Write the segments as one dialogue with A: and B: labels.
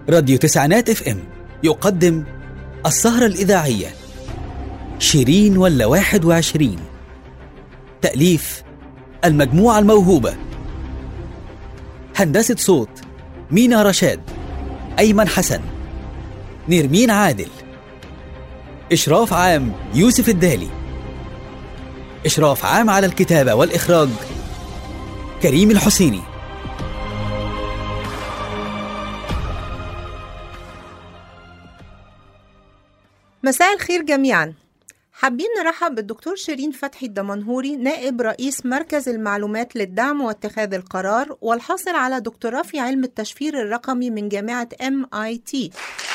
A: راديو تسعينات اف ام يقدم السهرة الإذاعية شيرين ولا واحد وعشرين تأليف المجموعة الموهوبة هندسة صوت مينا رشاد أيمن حسن نرمين عادل إشراف عام يوسف الدالي إشراف عام على الكتابة والإخراج كريم الحسيني
B: مساء الخير جميعا حابين نرحب بالدكتور شيرين فتحي الدمنهوري نائب رئيس مركز المعلومات للدعم واتخاذ القرار والحاصل على دكتوراه في علم التشفير الرقمي من جامعة MIT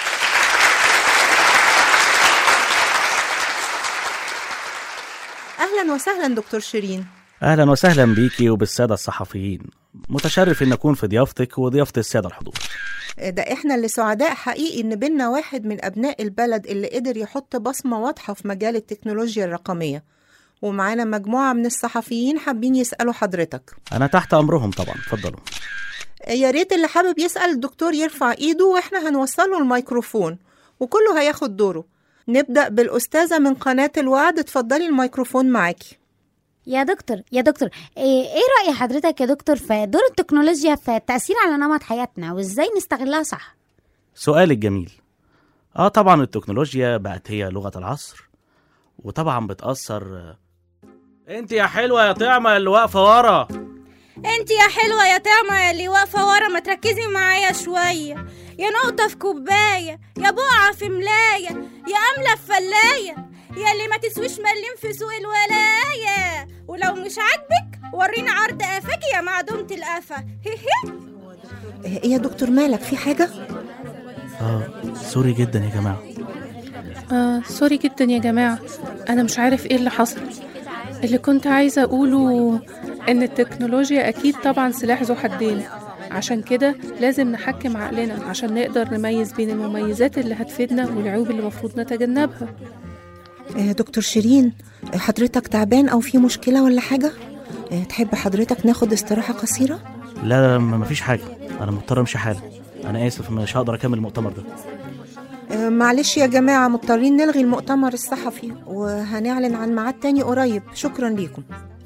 B: أهلا وسهلا دكتور شيرين
C: اهلا وسهلا بيكي وبالساده الصحفيين متشرف ان اكون في ضيافتك وضيافه الساده الحضور
B: ده احنا اللي سعداء حقيقي ان بينا واحد من ابناء البلد اللي قدر يحط بصمة واضحة في مجال التكنولوجيا الرقمية ومعانا مجموعة من الصحفيين حابين يسألوا حضرتك
C: انا تحت امرهم طبعا اتفضلوا
B: يا ريت اللي حابب يسأل الدكتور يرفع ايده واحنا هنوصله الميكروفون وكله هياخد دوره نبدأ بالأستاذة من قناة الوعد اتفضلي الميكروفون معاكي
D: يا دكتور يا دكتور ايه إيه رأي حضرتك يا دكتور في دور التكنولوجيا في التأثير على نمط حياتنا وازاي نستغلها صح
C: سؤالك جميل اه طبعا التكنولوجيا بقت هي لغه العصر وطبعا بتاثر انت يا حلوه يا طعمه اللي واقفه ورا
E: انت يا حلوة يا طعمة اللي واقفة ورا ما تركزي معايا شوية يا نقطة في كوباية يا بقعة في ملاية يا أملة في فلاية يا اللي ما تسويش مليم في سوق الولاية ولو مش عاجبك ورينا عرض قفاك يا معدومة القفا
B: ايه يا دكتور مالك في حاجة؟
C: اه سوري جدا يا جماعه
F: آه سوري جدا يا جماعة أنا مش عارف إيه اللي حصل اللي كنت عايزة أقوله إن التكنولوجيا أكيد طبعا سلاح ذو حدين عشان كده لازم نحكم عقلنا عشان نقدر نميز بين المميزات اللي هتفيدنا والعيوب اللي المفروض نتجنبها
B: آه، دكتور شيرين آه، حضرتك تعبان أو في مشكلة ولا حاجة؟ آه، تحب حضرتك ناخد استراحة قصيرة؟
C: لا لا ما فيش حاجه انا مضطر امشي حالا انا اسف مش هقدر اكمل المؤتمر ده
B: آه، معلش يا جماعة مضطرين نلغي المؤتمر الصحفي وهنعلن عن ميعاد تاني قريب شكرا ليكم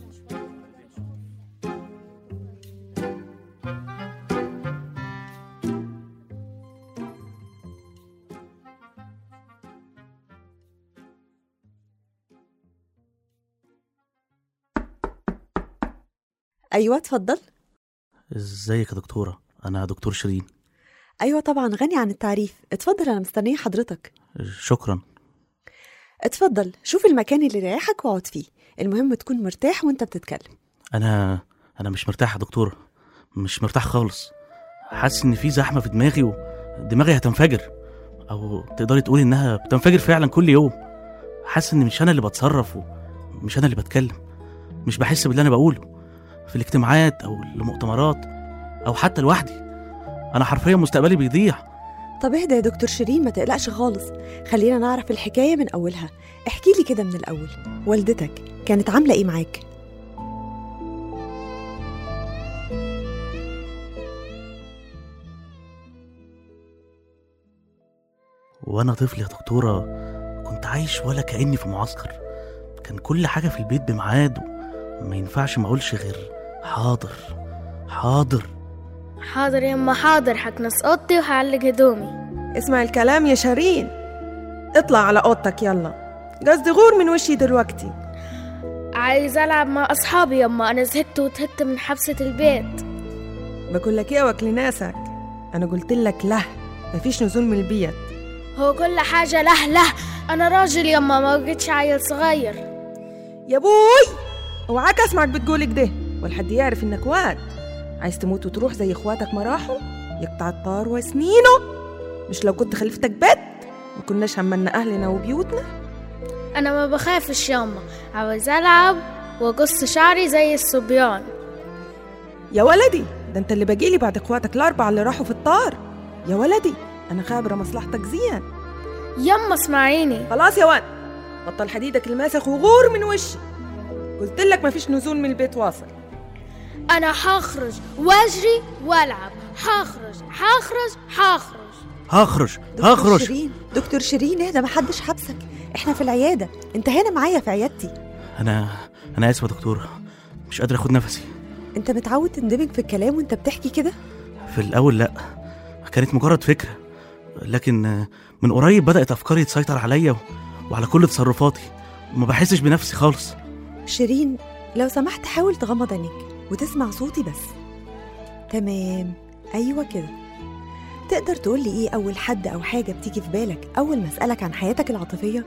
G: أيوة اتفضل
C: ازيك يا دكتوره انا دكتور شيرين
G: أيوة طبعا غني عن التعريف اتفضل أنا مستنية حضرتك
C: شكرا
G: اتفضل شوف المكان اللي يريحك واقعد فيه المهم تكون مرتاح وانت بتتكلم
C: انا انا مش مرتاح يا دكتوره مش مرتاح خالص حاسس ان في زحمه في دماغي ودماغي هتنفجر او تقدري تقولي انها بتنفجر فعلا كل يوم حاسس ان مش انا اللي بتصرف ومش انا اللي بتكلم مش بحس باللي انا بقوله في الاجتماعات او المؤتمرات او حتى لوحدي انا حرفيا مستقبلي بيضيع
G: طب اهدى يا دكتور شيرين ما تقلقش خالص خلينا نعرف الحكاية من أولها احكي لي كده من الأول والدتك كانت عاملة إيه معاك؟
C: وانا طفل يا دكتوره كنت عايش ولا كاني في معسكر كان كل حاجه في البيت بميعاد وما ينفعش ما اقولش غير حاضر حاضر
E: حاضر يما حاضر هكنس اوضتي وهعلق هدومي
H: اسمع الكلام يا شيرين اطلع على اوضتك يلا قصدي غور من وشي دلوقتي
E: عايز العب مع اصحابي يما انا زهقت وتهت من حبسة البيت
H: بقول لك ايه واكل ناسك انا قلت لك له مفيش نزول من البيت
E: هو كل حاجة له له انا راجل يما ما بقتش عيل صغير
H: يا بوي اوعاك اسمعك بتقول كده ولا حد يعرف انك واد عايز تموت وتروح زي اخواتك ما راحوا يقطع الطار وسنينه مش لو كنت خلفتك بيت ما كناش همنا اهلنا وبيوتنا
E: انا ما بخافش يما عاوز العب واقص شعري زي الصبيان
H: يا ولدي ده انت اللي باجيلي بعد اخواتك الاربعه اللي راحوا في الطار يا ولدي انا خابره مصلحتك زين
E: يما اسمعيني
H: خلاص يا واد بطل حديدك الماسخ وغور من وشي قلت لك مفيش نزول من البيت واصل
E: انا هخرج واجري والعب هخرج هخرج هخرج
C: هخرج
G: دكتور
C: هخرج
G: شيرين دكتور شيرين اهدى محدش حبسك احنا في العياده انت هنا معايا في عيادتي
C: انا انا اسف يا دكتور مش قادر اخد نفسي
G: انت متعود تندمج في الكلام وانت بتحكي كده
C: في الاول لا كانت مجرد فكره لكن من قريب بدات افكاري تسيطر عليا و- وعلى كل تصرفاتي وما بحسش بنفسي خالص
G: شيرين لو سمحت حاول تغمض عينيك وتسمع صوتي بس تمام ايوه كده تقدر تقول لي ايه اول حد او حاجه بتيجي في بالك اول ما اسالك عن حياتك العاطفيه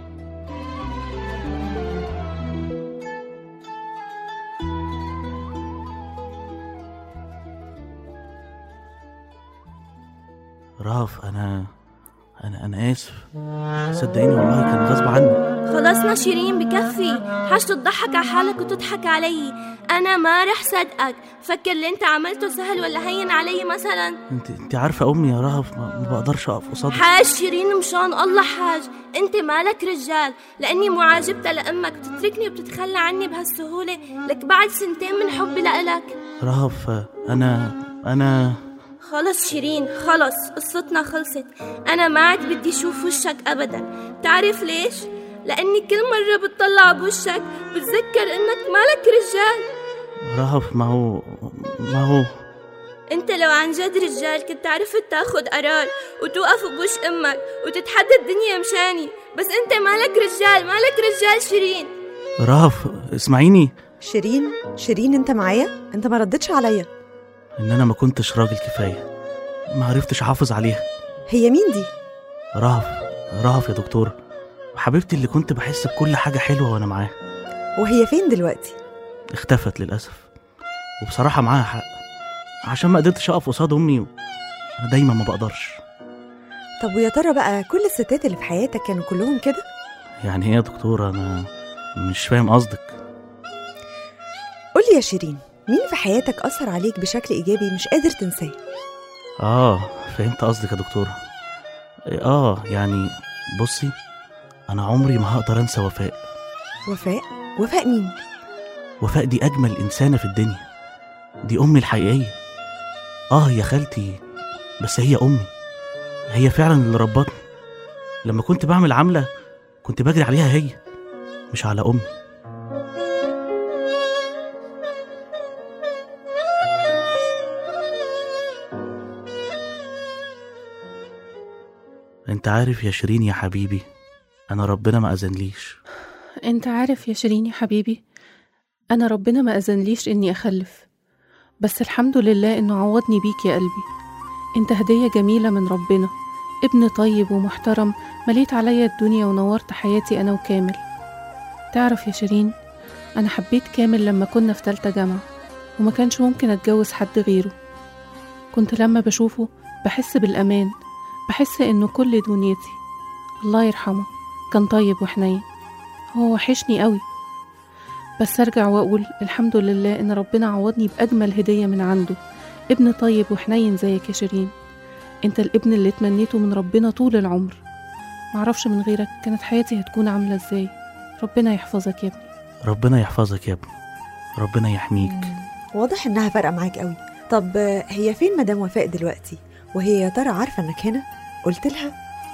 C: راف انا انا انا اسف صدقيني والله كان غصب عني
I: خلصنا شيرين بكفي حاج تضحك على حالك وتضحك علي انا ما رح صدقك فكر اللي انت عملته سهل ولا هين علي مثلا
C: انت انت عارفه امي يا رهف ما ما بقدرش اقف قصادها
I: حاج شيرين مشان الله حاج انت مالك رجال لاني معاجبتها لامك بتتركني وبتتخلى عني بهالسهوله لك بعد سنتين من حبي لإلك
C: رهف انا انا
I: خلص شيرين خلص قصتنا خلصت أنا ما عاد بدي أشوف وشك أبدا تعرف ليش؟ لأني كل مرة بتطلع بوشك بتذكر إنك مالك رجال
C: رهف ما هو ما هو
I: أنت لو عن جد رجال كنت عرفت تاخد قرار وتوقف بوش أمك وتتحدى الدنيا مشاني بس أنت مالك رجال مالك رجال شيرين
C: رهف اسمعيني
G: شيرين شيرين انت معايا انت ما ردتش عليا
C: ان انا ما كنتش راجل كفايه ما عرفتش احافظ عليها
G: هي مين دي
C: رهف رهف يا دكتور حبيبتي اللي كنت بحس بكل حاجه حلوه وانا معاها
G: وهي فين دلوقتي
C: اختفت للاسف وبصراحه معاها حق عشان ما قدرتش اقف قصاد امي و... انا دايما ما بقدرش
G: طب ويا ترى بقى كل الستات اللي في حياتك كانوا كلهم كده
C: يعني ايه يا دكتور انا مش فاهم قصدك
G: قولي يا شيرين مين في حياتك أثر عليك بشكل إيجابي مش قادر تنساه
C: اه فهمت قصدك يا دكتور اه يعني بصي انا عمري ما هقدر انسى وفاء
G: وفاء وفاء مين
C: وفاء دي اجمل انسانه في الدنيا دي امي الحقيقيه اه هي خالتي بس هي امي هي فعلا اللي ربتني لما كنت بعمل عمله كنت بجري عليها هي مش على امي انت عارف يا شيرين يا حبيبي انا ربنا ما اذنليش
F: انت عارف يا شيرين يا حبيبي انا ربنا ما اذنليش اني اخلف بس الحمد لله انه عوضني بيك يا قلبي انت هدية جميلة من ربنا ابن طيب ومحترم مليت عليا الدنيا ونورت حياتي انا وكامل تعرف يا شيرين انا حبيت كامل لما كنا في تالتة جامعة وما كانش ممكن اتجوز حد غيره كنت لما بشوفه بحس بالامان بحس انه كل دنيتي الله يرحمه كان طيب وحنين هو وحشني قوي بس ارجع واقول الحمد لله ان ربنا عوضني باجمل هديه من عنده ابن طيب وحنين زيك يا شيرين انت الابن اللي تمنيته من ربنا طول العمر معرفش من غيرك كانت حياتي هتكون عامله ازاي ربنا يحفظك يا ابني
C: ربنا يحفظك يا ابني ربنا يحميك
G: واضح إنها فارقة معاك قوي طب آه، هي فين مدام وفاء دلوقتي وهي يا ترى عارفة إنك هنا قلت لها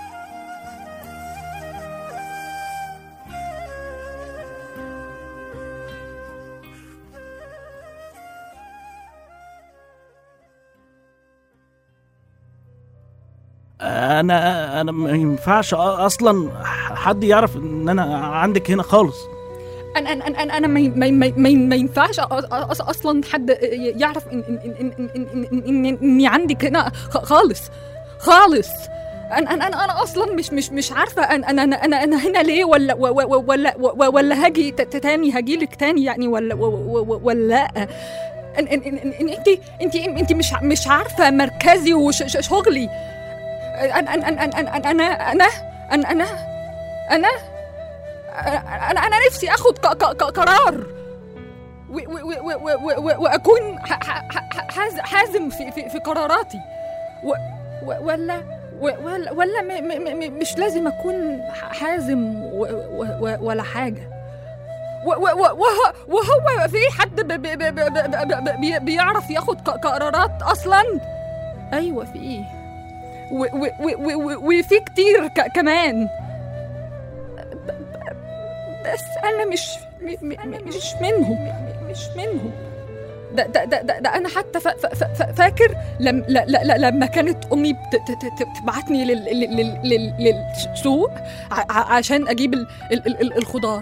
C: انا انا ما ينفعش اصلا حد يعرف ان انا عندك هنا خالص
J: انا انا انا انا ما ما ما ما, ما ينفعش أ- أ- أ- اصلا حد يعرف ان ان ان ان ان ان ان اني عندك هنا خ- خالص خالص انا انا انا انا اصلا مش مش مش عارفه انا انا انا انا, أنا هنا ليه ولا و- و- ولا و- ولا هاجي ت- ت- تاني هاجي لك تاني يعني ولا و- و- و- ولا لا ان ان ان ان انت انت انت مش مش عارفه مركزي وشغلي انا انا انا انا انا انا انا انا انا انا انا نفسي اخد ق- ق- ق- قرار و- و- و- و- و- و- واكون ح- ح- ح- حاز- حازم في في في قراراتي و- و- ولا و- ولا ولا م- م- م- مش لازم اكون ح- حازم و- و- و- ولا حاجه و- و- و- وه- وهو في حد ب- ب- ب- ب- ب- ب- ب- بي- بيعرف ياخد ق- قرارات اصلا ايوه في ايه و- و- و- و- و- وفي كتير ك- كمان ب- ب- بس انا مش م- م- م- مش منهم مش منهم ده ده ده, ده, ده انا حتى فا فا فا فا- فاكر لم لا لا لا لما كانت امي بت- ت- ت- ت- تبعتني لل لل لل لل للسوق ع- ع- عشان اجيب ال ال ال ال الخضار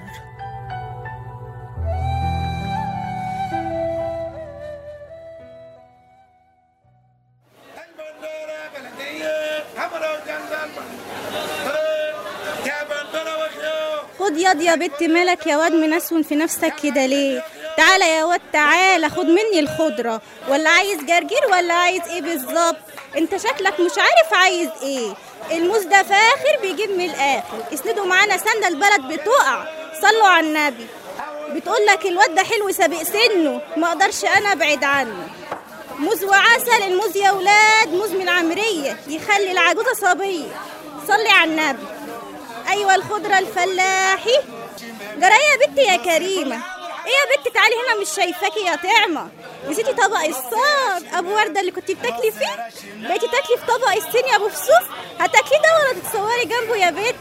E: خد ياض يا بنت مالك يا واد منسون في نفسك كده ليه تعالى يا واد تعالى خد مني الخضرة ولا عايز جرجير ولا عايز ايه بالظبط انت شكلك مش عارف عايز ايه الموز ده فاخر بيجيب من الاخر اسندوا معانا سنة البلد بتقع صلوا على النبي بتقول لك الواد ده حلو سابق سنه ما اقدرش انا ابعد عنه موز وعسل الموز يا ولاد موز من العمرية يخلي العجوزة صبية صلي على النبي ايوه الخضره الفلاحي جرى يا بنتي يا كريمه ايه يا بنتي تعالي هنا مش شايفاكي يا طعمه نسيتي طبق الصاج ابو ورده اللي كنتي بتاكلي فيه بقيتي تاكلي في طبق الصين يا ابو فسوس هتاكلي ده ولا تتصوري جنبه يا بنت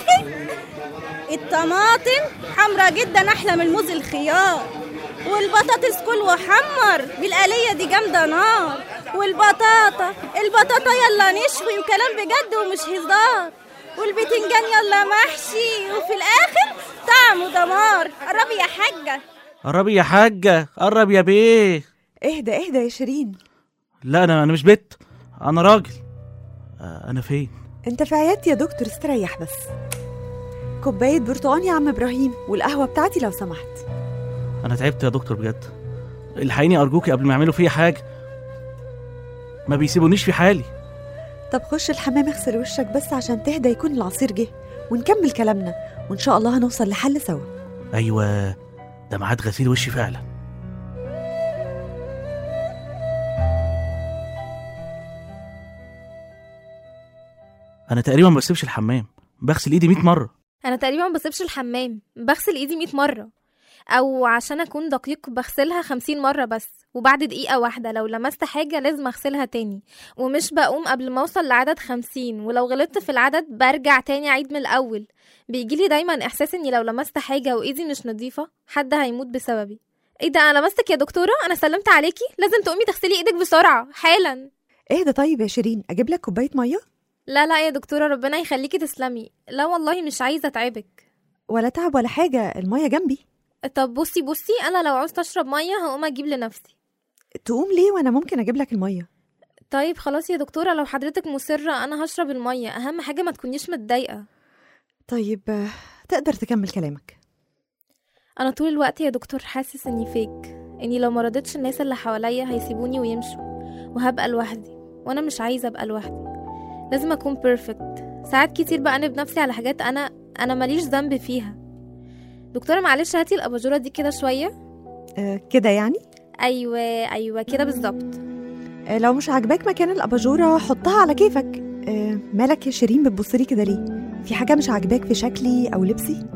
E: الطماطم حمرا جدا احلى من الموز الخيار والبطاطس كل وحمر بالآلية دي جامدة نار والبطاطا البطاطا يلا نشوي وكلام بجد ومش هزار والبتنجان يلا محشي وفي الآخر طعمه دمار قربي يا حاجة
C: قربي يا حاجة قرب يا بيه
G: اهدى اهدى يا شيرين
C: لا انا انا مش بت انا راجل آه، انا فين
G: انت في عيادتي يا دكتور استريح بس كوباية برتقان يا عم ابراهيم والقهوة بتاعتي لو سمحت
C: انا تعبت يا دكتور بجد الحقيني ارجوكي قبل ما يعملوا فيا حاجه ما بيسيبونيش في حالي
G: طب خش الحمام اغسل وشك بس عشان تهدى يكون العصير جه ونكمل كلامنا وان شاء الله هنوصل لحل سوا
C: ايوه ده ميعاد غسيل وشي فعلا انا تقريبا ما بسيبش الحمام بغسل ايدي 100 مره
K: انا تقريبا ما بسيبش الحمام بغسل ايدي 100 مره او عشان اكون دقيق بغسلها 50 مره بس وبعد دقيقه واحده لو لمست حاجه لازم اغسلها تاني ومش بقوم قبل ما اوصل لعدد 50 ولو غلطت في العدد برجع تاني اعيد من الاول بيجيلي دايما احساس اني لو لمست حاجه وايدي مش نظيفه حد هيموت بسببي ايه ده انا لمستك يا دكتوره انا سلمت عليكي لازم تقومي تغسلي ايدك بسرعه حالا
G: اهدى طيب يا شيرين اجيب لك كوباية مية
K: لا لا يا دكتوره ربنا يخليكي تسلمي لا والله مش عايزه اتعبك
G: ولا تعب ولا حاجة المية جنبي
K: طب بصي بصي انا لو عوزت اشرب ميه هقوم اجيب لنفسي
G: تقوم ليه وانا ممكن اجيب لك المية
K: طيب خلاص يا دكتوره لو حضرتك مصره انا هشرب الميه اهم حاجه ما تكونيش متضايقه
G: طيب آه، تقدر تكمل كلامك
K: انا طول الوقت يا دكتور حاسس اني فيك اني لو مرضتش الناس اللي حواليا هيسيبوني ويمشوا وهبقى لوحدي وانا مش عايزه ابقى لوحدي لازم اكون بيرفكت ساعات كتير بأنب نفسي على حاجات انا انا ماليش ذنب فيها دكتوره معلش هاتي الاباجوره دي كده شويه
G: آه كده يعني
K: ايوه ايوه كده بالظبط
G: آه لو مش عاجباك مكان الاباجوره حطها على كيفك آه مالك يا شيرين بتبصلي كده ليه في حاجه مش عاجباك في شكلي او لبسي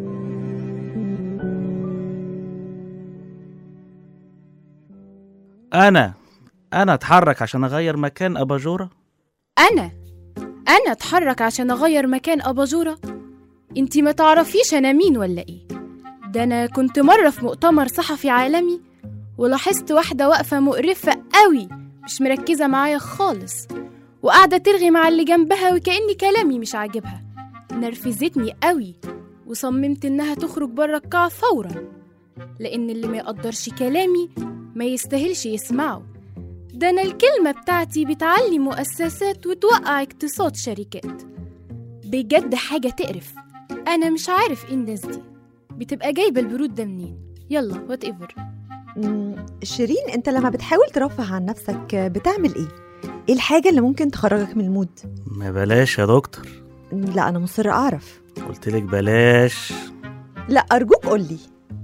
C: انا انا اتحرك عشان اغير مكان اباجوره
L: أنا أنا أتحرك عشان أغير مكان أباجورة انتي ما تعرفيش أنا مين ولا إيه ده أنا كنت مرة في مؤتمر صحفي عالمي ولاحظت واحدة واقفة مقرفة قوي مش مركزة معايا خالص وقاعدة ترغي مع اللي جنبها وكأني كلامي مش عاجبها نرفزتني قوي وصممت إنها تخرج بره القاعة فورا لأن اللي ما يقدرش كلامي ما يستاهلش يسمعه ده أنا الكلمة بتاعتي بتعلي مؤسسات وتوقع اقتصاد شركات بجد حاجة تقرف أنا مش عارف إيه الناس دي بتبقى جايبة البرود ده منين يلا وات ايفر
G: مم، شيرين انت لما بتحاول ترفه عن نفسك آه، بتعمل ايه ايه الحاجه اللي ممكن تخرجك من المود
C: ما بلاش يا دكتور
G: لا انا مصر اعرف
C: قلت لك بلاش
G: لا ارجوك قولي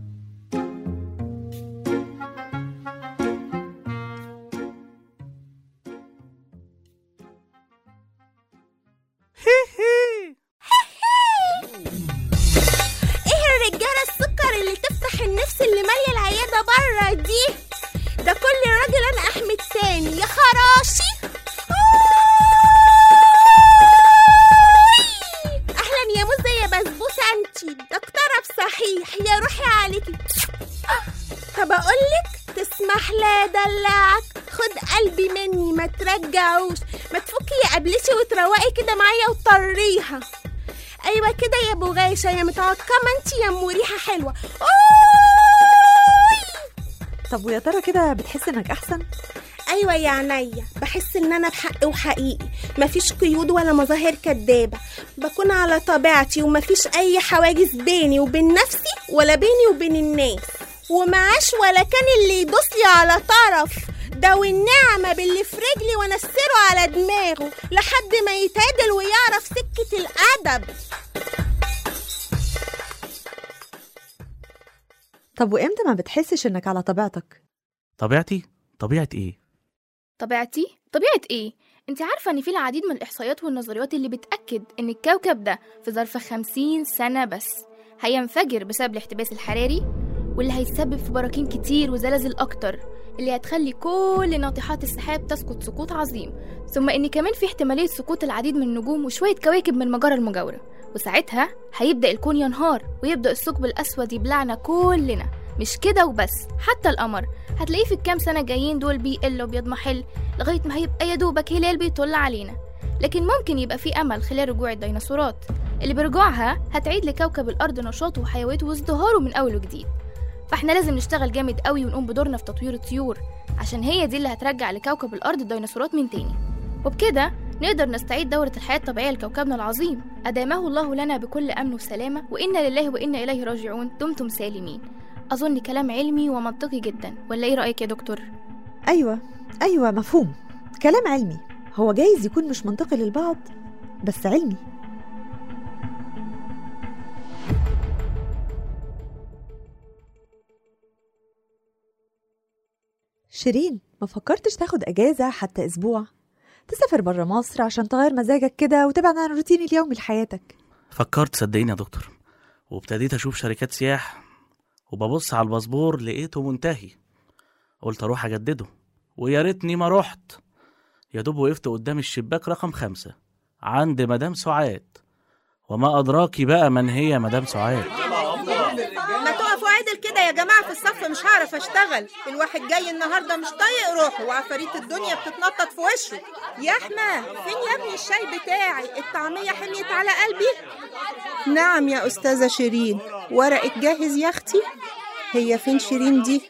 I: ايه الرجاله السكر اللي تفتح النفس اللي ماليه العياده بره دي ده كل راجل انا احمد ثاني يا خراشي آه!
M: محلى دلعك خد قلبي مني ما ترجعوش ما تفكي يا قبلتي وتروقي كده معايا وطريها ايوه كده يا ابو غايشه يا متعقمه انت يا ام ريحه حلوه
G: طب ويا ترى كده بتحس انك احسن
M: ايوه يا عينيا بحس ان انا بحق وحقيقي مفيش قيود ولا مظاهر كدابه بكون على طبيعتي ومفيش اي حواجز بيني وبين نفسي ولا بيني وبين الناس ومعاش ولا كان اللي يدوسلي على طرف ده والنعمة باللي في رجلي وانسره على دماغه لحد ما يتعدل ويعرف سكة الأدب
G: طب وامتى ما بتحسش انك على طبيعتك
C: طبيعتي طبيعة ايه
L: طبيعتي؟ طبيعة ايه؟ انت عارفة ان في العديد من الاحصائيات والنظريات اللي بتأكد ان الكوكب ده في ظرف خمسين سنة بس هينفجر بسبب الاحتباس الحراري واللي هيتسبب في براكين كتير وزلازل اكتر اللي هتخلي كل ناطحات السحاب تسقط سقوط عظيم ثم ان كمان في احتمالية سقوط العديد من النجوم وشوية كواكب من المجرة المجاورة وساعتها هيبدأ الكون ينهار ويبدأ الثقب الأسود يبلعنا كلنا مش كده وبس حتى القمر هتلاقيه في الكام سنة جايين دول بيقل وبيضمحل لغاية ما هيبقى يا دوبك هلال بيطل علينا لكن ممكن يبقى في أمل خلال رجوع الديناصورات اللي برجوعها هتعيد لكوكب الأرض نشاطه وحيويته وازدهاره من أول وجديد فاحنا لازم نشتغل جامد قوي ونقوم بدورنا في تطوير الطيور عشان هي دي اللي هترجع لكوكب الأرض الديناصورات من تاني وبكده نقدر نستعيد دورة الحياة الطبيعية لكوكبنا العظيم أدامه الله لنا بكل أمن وسلامة وإنا لله وإنا إليه راجعون دمتم سالمين أظن كلام علمي ومنطقي جدا ولا إيه رأيك يا دكتور؟
G: ايوه ايوه مفهوم كلام علمي هو جايز يكون مش منطقي للبعض بس علمي شيرين ما فكرتش تاخد اجازه حتى اسبوع تسافر برا مصر عشان تغير مزاجك كده وتبعد عن الروتين اليومي لحياتك
C: فكرت صدقيني يا دكتور وابتديت اشوف شركات سياح وببص على الباسبور لقيته منتهي قلت اروح اجدده ويا ريتني ما رحت يا دوب وقفت قدام الشباك رقم خمسة عند مدام سعاد وما أدراكي بقى من هي مدام سعاد
B: ما تقفوا عدل كده يا جماعة في الصف مش هعرف اشتغل الواحد جاي النهاردة مش طايق روحه وعفاريت الدنيا بتتنطط في وشه يا احمد فين يا ابني الشاي بتاعي الطعمية حميت على قلبي نعم يا أستاذة شيرين ورقك جاهز يا أختي هي فين شيرين دي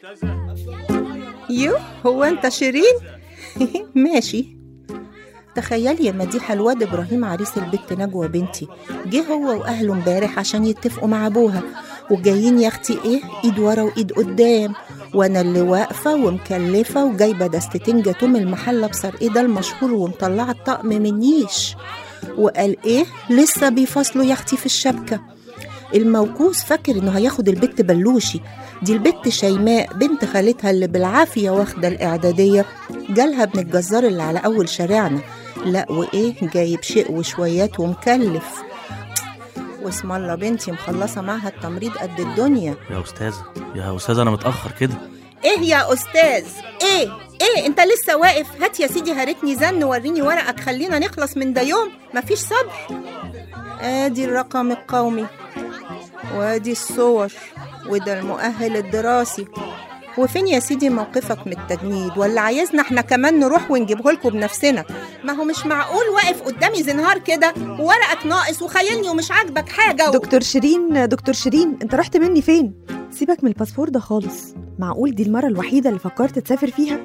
B: يو هو أنت شيرين ماشي تخيلي يا مديحة الواد إبراهيم عريس البت نجوى بنتي جه هو وأهله امبارح عشان يتفقوا مع أبوها وجايين يا أختي إيه إيد ورا وإيد قدام وأنا اللي واقفة ومكلفة وجايبة دستتين جاتوم المحل بصر إيه ده المشهور ومطلعة الطقم من نيش وقال إيه لسه بيفصلوا يا أختي في الشبكة الموكوس فاكر إنه هياخد البت بلوشي دي البت شيماء بنت خالتها اللي بالعافية واخدة الإعدادية جالها ابن الجزار اللي على أول شارعنا لا وإيه جايب شيء وشويات ومكلف واسم الله بنتي مخلصة معها التمريض قد الدنيا
C: يا أستاذة يا أستاذة أنا متأخر كده
B: ايه يا استاذ ايه ايه انت لسه واقف هات يا سيدي هارتني زن وريني ورقك خلينا نخلص من ده يوم مفيش صبر ادي الرقم القومي وادي الصور وده المؤهل الدراسي وفين يا سيدي موقفك من التجنيد ولا عايزنا احنا كمان نروح ونجيبه لكم بنفسنا ما هو مش معقول واقف قدامي زنهار كده وورقك ناقص وخايلني ومش عاجبك حاجه و...
G: دكتور شيرين دكتور شيرين انت رحت مني فين سيبك من الباسبور ده خالص معقول دي المرة الوحيدة اللي فكرت تسافر فيها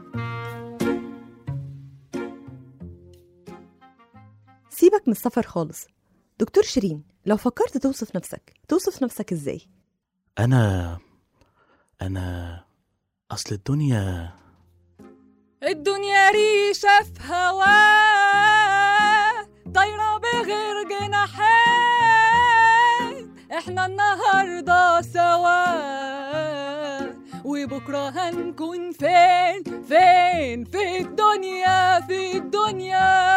G: سيبك من السفر خالص دكتور شيرين لو فكرت توصف نفسك توصف نفسك ازاي
C: أنا أنا أصل الدنيا
J: الدنيا ريشة في هواه طايرة بغير جناحات احنا النهاردة سوا وبكرة هنكون فين فين في الدنيا في الدنيا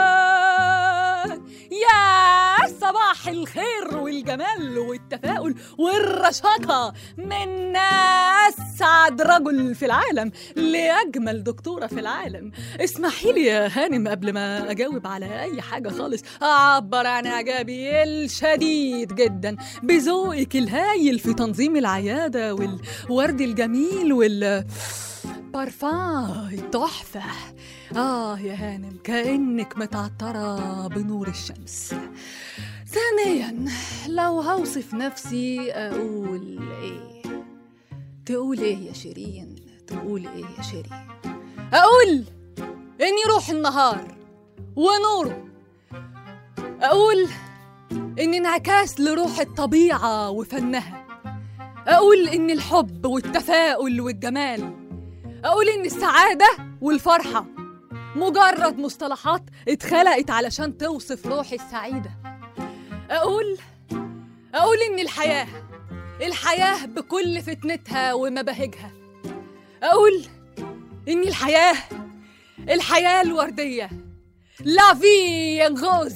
J: يا صباح الخير والجمال والتفاؤل والرشاقة من أسعد رجل في العالم لأجمل دكتورة في العالم اسمحي لي يا هانم قبل ما أجاوب على أي حاجة خالص أعبر عن إعجابي الشديد جدا بذوقك الهايل في تنظيم العيادة والورد الجميل وال بارفان تحفة آه يا هانم كأنك متعطرة بنور الشمس ثانيا لو هوصف نفسي أقول إيه تقول إيه يا شيرين تقول إيه يا شيرين أقول إني روح النهار ونوره أقول إني انعكاس لروح الطبيعة وفنها أقول إن الحب والتفاؤل والجمال أقول إن السعادة والفرحة مجرد مصطلحات اتخلقت علشان توصف روحي السعيدة أقول أقول إن الحياة الحياة بكل فتنتها ومباهجها أقول إن الحياة الحياة الوردية لا في غوز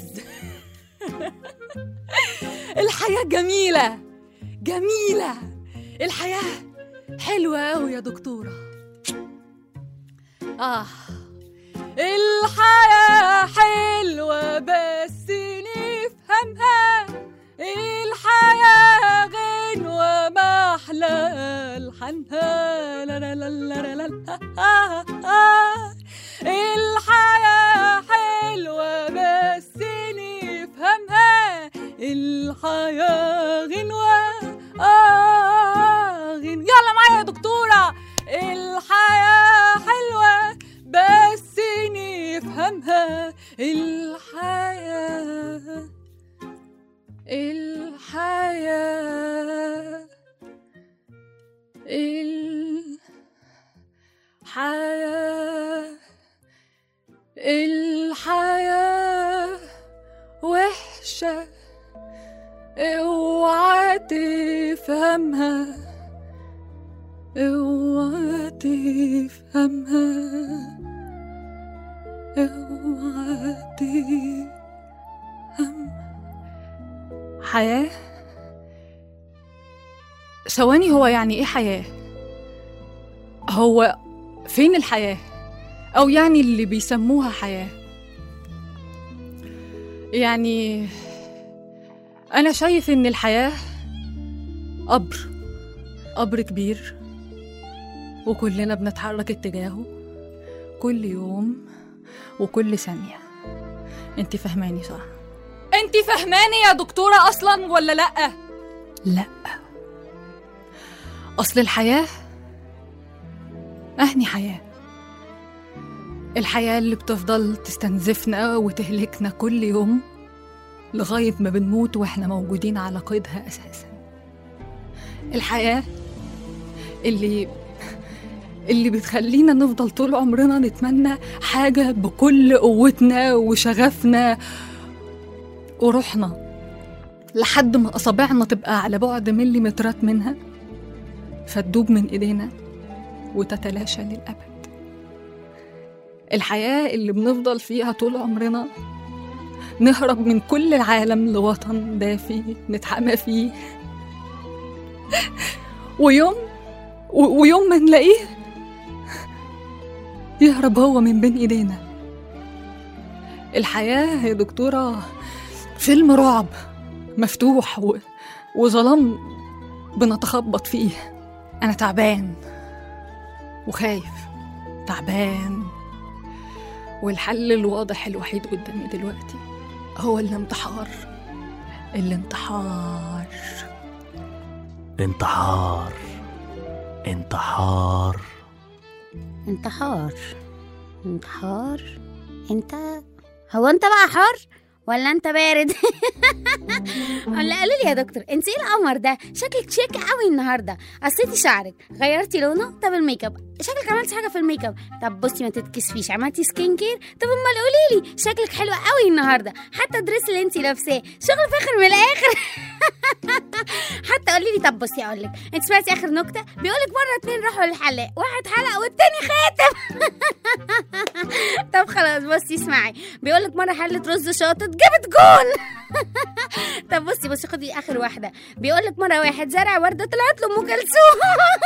J: الحياة جميلة جميلة الحياة حلوة أوي يا دكتورة آه الحياة حلوة بس نفهمها الحياة غنوة ما أحلى ألحانها لا لا لا لا لا لا الحياة حلوة بس نفهمها الحياة غنوة آه غنوة يلا معايا يا دكتورة الحياة حلوة بس نفهمها الحياة الحياة الحياة الحياة وحشة اوعى تفهمها اوعى تفهمها اوعى تفهم حياة ثواني هو يعني ايه حياة هو فين الحياة او يعني اللي بيسموها حياة يعني انا شايف ان الحياة قبر قبر كبير وكلنا بنتحرك اتجاهه كل يوم وكل ثانية انت فهماني صح انت فهماني يا دكتورة اصلا ولا لأ لا اصل الحياة اهني حياة الحياة اللي بتفضل تستنزفنا وتهلكنا كل يوم لغاية ما بنموت واحنا موجودين على قيدها اساسا الحياة اللي اللي بتخلينا نفضل طول عمرنا نتمنى حاجة بكل قوتنا وشغفنا وروحنا لحد ما أصابعنا تبقى على بعد مليمترات منها فتدوب من إيدينا وتتلاشى للأبد الحياة اللي بنفضل فيها طول عمرنا نهرب من كل العالم لوطن دافي نتحمى فيه ويوم و- ويوم ما نلاقيه يهرب هو من بين ايدينا الحياة يا دكتورة فيلم رعب مفتوح و... وظلام بنتخبط فيه أنا تعبان وخايف تعبان والحل الواضح الوحيد قدامي دلوقتي هو الانتحار الانتحار
C: انتحار انتحار
D: انتحار انتحار انت هو انت بقى حار ولا انت بارد ولا قالوا لي يا دكتور انت ايه القمر ده شكلك شيك قوي النهارده قصيتي شعرك غيرتي لونه طب الميك اب شكلك عملتي حاجه في الميك اب طب بصي ما تتكسفيش عملتي سكين كير طب امال قولي لي شكلك حلو قوي النهارده حتى الدريس اللي انت لابساه شغل فاخر من الاخر حتى قولي لي طب بصي اقول لك انت سمعتي اخر نكته بيقول لك مره اتنين راحوا للحلاق واحد حلق والتاني خاتم طب خلاص بصي اسمعي بيقول لك مره حله رز شاطت جابت جون طب بصي بصي خدي اخر واحده بيقول لك مره واحد زرع ورده طلعت له ام كلثوم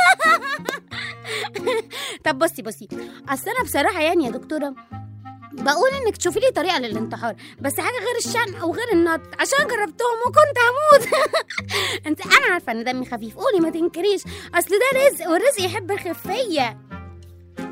D: طب بصي بصي اصل انا بصراحه يعني يا دكتوره بقول انك تشوفي لي طريقه للانتحار بس حاجه غير الشن او غير النط عشان جربتهم وكنت هموت انت انا عارفه ان دمي خفيف قولي ما تنكريش اصل ده رزق والرزق يحب الخفيه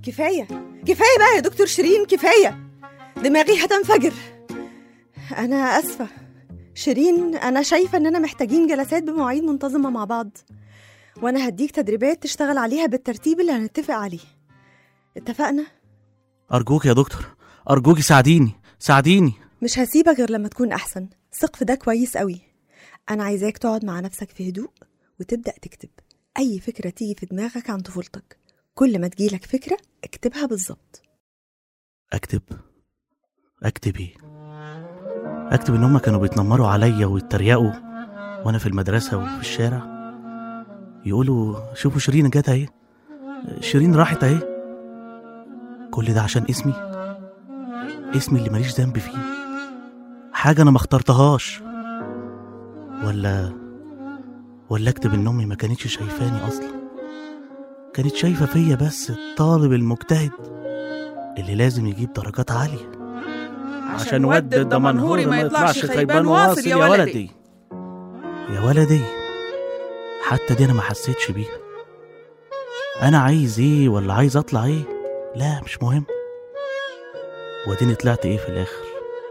G: كفاية كفاية بقى يا دكتور شيرين كفاية دماغي هتنفجر أنا أسفة شيرين أنا شايفة إننا محتاجين جلسات بمواعيد منتظمة مع بعض وأنا هديك تدريبات تشتغل عليها بالترتيب اللي هنتفق عليه اتفقنا؟
C: ارجوك يا دكتور ارجوكي ساعديني ساعديني
G: مش هسيبك غير لما تكون أحسن ثق في ده كويس قوي أنا عايزاك تقعد مع نفسك في هدوء وتبدأ تكتب أي فكرة تيجي في دماغك عن طفولتك كل ما تجيلك فكرة اكتبها بالظبط
C: اكتب اكتب ايه اكتب ان هما كانوا بيتنمروا عليا ويتريقوا وانا في المدرسه وفي الشارع يقولوا شوفوا شيرين جت اهي شيرين راحت اهي كل ده عشان اسمي اسمي اللي ماليش ذنب فيه حاجه انا ما اخترتهاش ولا ولا اكتب ان امي ما كانتش شايفاني اصلا كانت شايفه فيا بس الطالب المجتهد اللي لازم يجيب درجات عاليه عشان ود الدمنهوري ما يطلعش خيبان واصل يا ولدي يا ولدي حتى دي انا ما حسيتش بيها انا عايز ايه ولا عايز اطلع ايه لا مش مهم واديني طلعت ايه في الاخر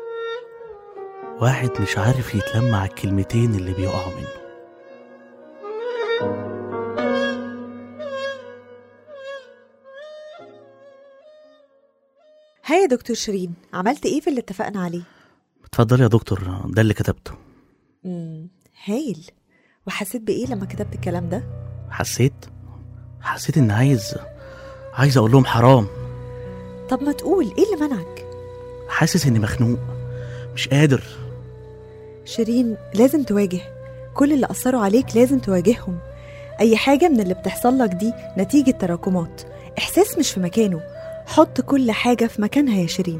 C: واحد مش عارف يتلم على الكلمتين اللي بيقعوا منه
G: ها يا دكتور شيرين عملت ايه في اللي اتفقنا عليه؟
C: اتفضل يا دكتور ده اللي كتبته
G: امم هايل وحسيت بايه لما كتبت الكلام ده؟
C: حسيت حسيت ان عايز عايز اقول لهم حرام
G: طب ما تقول ايه اللي منعك؟
C: حاسس اني مخنوق مش قادر
G: شيرين لازم تواجه كل اللي أثروا عليك لازم تواجههم أي حاجة من اللي بتحصل لك دي نتيجة تراكمات إحساس مش في مكانه حط كل حاجة في مكانها يا شيرين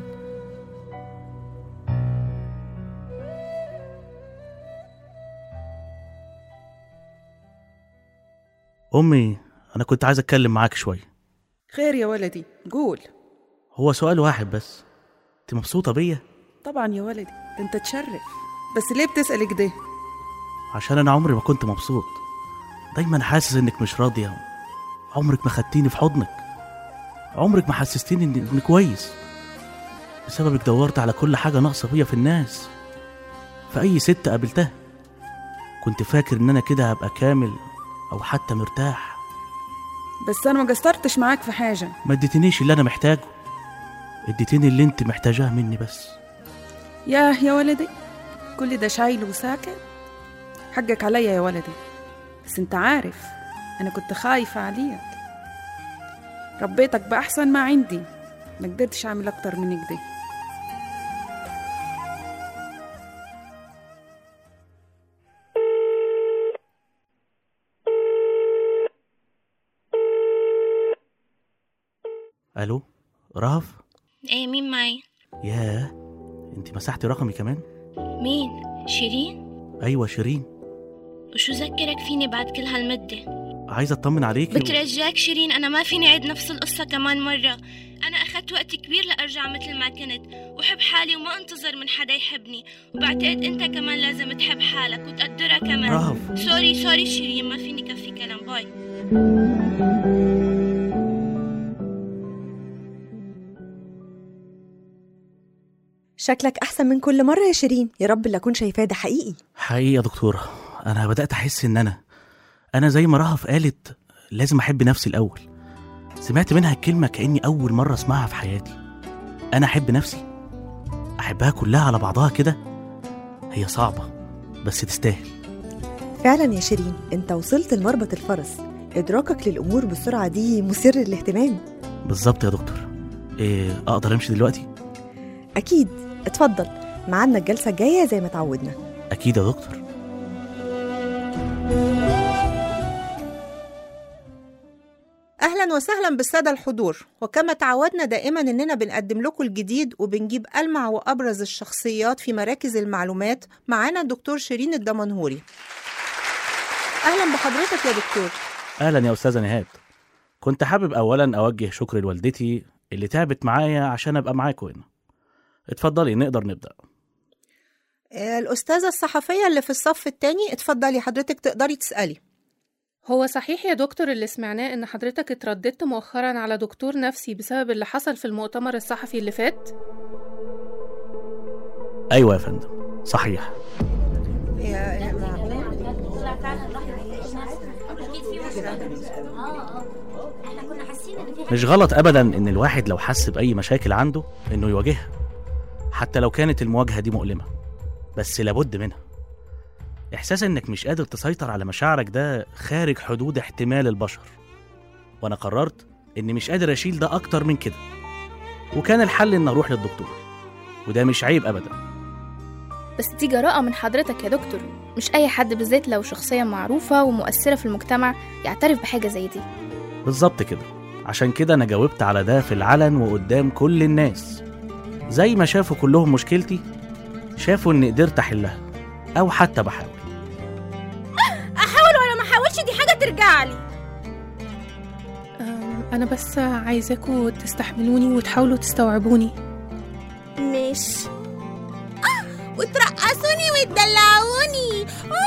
C: امي انا كنت عايز اتكلم معاك شويه
H: خير يا ولدي قول
C: هو سؤال واحد بس انت مبسوطه بيا
H: طبعا يا ولدي ده انت تشرف بس ليه بتسأل كده
C: عشان انا عمري ما كنت مبسوط دايما حاسس انك مش راضيه عمرك ما خدتيني في حضنك عمرك ما حسستيني إن- اني كويس بسببك دورت على كل حاجه ناقصه فيا في الناس في اي ست قابلتها كنت فاكر ان انا كده هبقى كامل او حتى مرتاح
H: بس انا ما قصرتش معاك في حاجة
C: ما اديتنيش اللي انا محتاجه اديتني اللي انت محتاجاه مني بس
H: ياه يا ولدي كل ده شايل وساكت حقك عليا يا ولدي بس انت عارف انا كنت خايفة عليك ربيتك بأحسن ما عندي ما قدرتش اعمل اكتر من كده
C: الو رهف
I: ايه مين معي
C: ياه انت مسحتي رقمي كمان
I: مين شيرين
C: ايوه شيرين
I: وشو ذكرك فيني بعد كل هالمدة
C: عايزه اطمن عليكي
I: بترجاك شيرين أنا ما فيني أعيد نفس القصة كمان مرة أنا أخذت وقت كبير لأرجع مثل ما كنت وحب حالي وما انتظر من حدا يحبني وبعتقد أنت كمان لازم تحب حالك وتقدرها كمان
C: رهف.
I: سوري سوري شيرين ما فيني كفي كلام باي
G: شكلك أحسن من كل مرة يا شيرين يا رب اللي أكون شايفاه ده حقيقي
C: حقيقي يا دكتورة أنا بدأت أحس إن أنا أنا زي ما رهف قالت لازم أحب نفسي الأول سمعت منها الكلمة كأني أول مرة أسمعها في حياتي أنا أحب نفسي أحبها كلها على بعضها كده هي صعبة بس تستاهل
G: فعلا يا شيرين أنت وصلت لمربط الفرس إدراكك للأمور بالسرعة دي مثير للاهتمام
C: بالظبط يا دكتور إيه أقدر أمشي دلوقتي؟
G: أكيد اتفضل معانا الجلسة الجاية زي ما تعودنا
C: أكيد يا دكتور
B: أهلا وسهلا بالسادة الحضور وكما تعودنا دائما إننا بنقدم لكم الجديد وبنجيب ألمع وأبرز الشخصيات في مراكز المعلومات معانا الدكتور شيرين الدمنهوري أهلا بحضرتك يا دكتور
C: أهلا يا أستاذة نهاد كنت حابب أولا أوجه شكر لوالدتي اللي تعبت معايا عشان أبقى معاكم هنا اتفضلي نقدر نبدأ
B: آه، الأستاذة الصحفية اللي في الصف التاني اتفضلي حضرتك تقدري تسألي
F: هو صحيح يا دكتور اللي سمعناه إن حضرتك اترددت مؤخرا على دكتور نفسي بسبب اللي حصل في المؤتمر الصحفي اللي فات؟
C: ايوه يا فندم صحيح مش غلط ابدا ان الواحد لو حس باي مشاكل عنده انه يواجهها حتى لو كانت المواجهه دي مؤلمه بس لابد منها احساس انك مش قادر تسيطر على مشاعرك ده خارج حدود احتمال البشر وانا قررت اني مش قادر اشيل ده اكتر من كده وكان الحل ان اروح للدكتور وده مش عيب ابدا
L: بس دي جراءة من حضرتك يا دكتور مش أي حد بالذات لو شخصية معروفة ومؤثرة في المجتمع يعترف بحاجة زي دي
C: بالظبط كده عشان كده انا جاوبت على ده في العلن وقدام كل الناس زي ما شافوا كلهم مشكلتي شافوا اني قدرت احلها او حتى بحاول
E: احاول ولا ما احاولش دي حاجه ترجع لي
F: أم، أنا بس عايزاكوا تستحملوني وتحاولوا تستوعبوني
M: ماشي آه وترقصوني وتدلعوني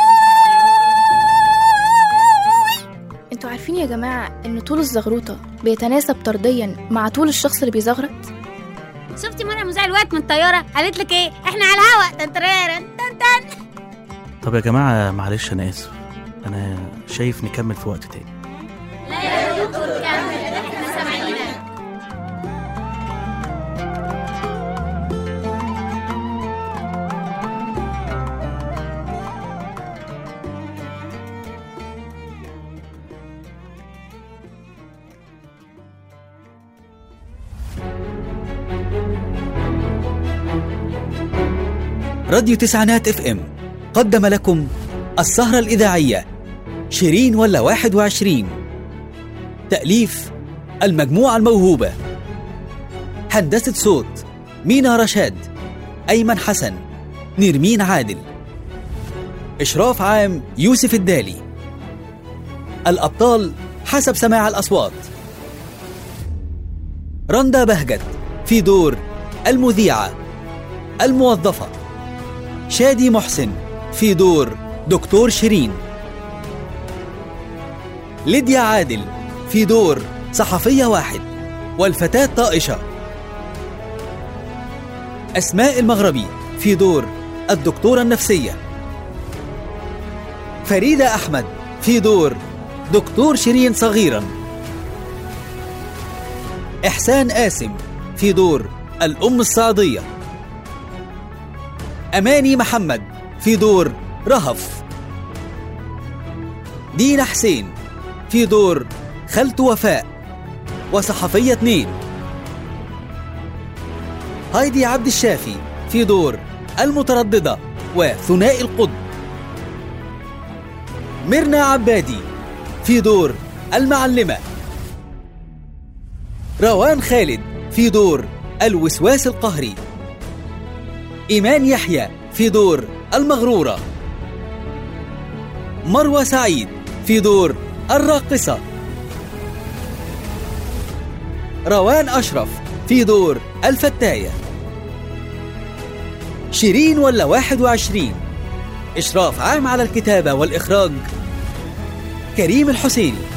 L: انتوا عارفين يا جماعة إن طول الزغروطة بيتناسب طرديا مع طول الشخص اللي بيزغرط
D: شفتي مرة مذيع الوقت من الطيارة قالت لك ايه احنا على الهوا تنترارن تن
C: طب يا جماعه معلش انا اسف انا شايف نكمل في وقت تاني
D: لا يا دكتور كمل احنا سامعينك
A: راديو تسعينات اف ام قدم لكم السهرة الإذاعية شيرين ولا واحد وعشرين تأليف المجموعة الموهوبة هندسة صوت مينا رشاد أيمن حسن نرمين عادل إشراف عام يوسف الدالي الأبطال حسب سماع الأصوات رندا بهجت في دور المذيعة الموظفة شادي محسن في دور دكتور شيرين ليديا عادل في دور صحفية واحد والفتاة طائشة أسماء المغربي في دور الدكتورة النفسية فريدة أحمد في دور دكتور شيرين صغيرا إحسان قاسم في دور الأم الصعيدية أماني محمد في دور رهف دينا حسين في دور خالته وفاء وصحفية اتنين هايدي عبد الشافي في دور المترددة وثنائي القطب ميرنا عبادي في دور المعلمة روان خالد في دور الوسواس القهري إيمان يحيى في دور المغرورة مروة سعيد في دور الراقصة روان أشرف في دور الفتاية شيرين ولا واحد وعشرين إشراف عام على الكتابة والإخراج كريم الحسيني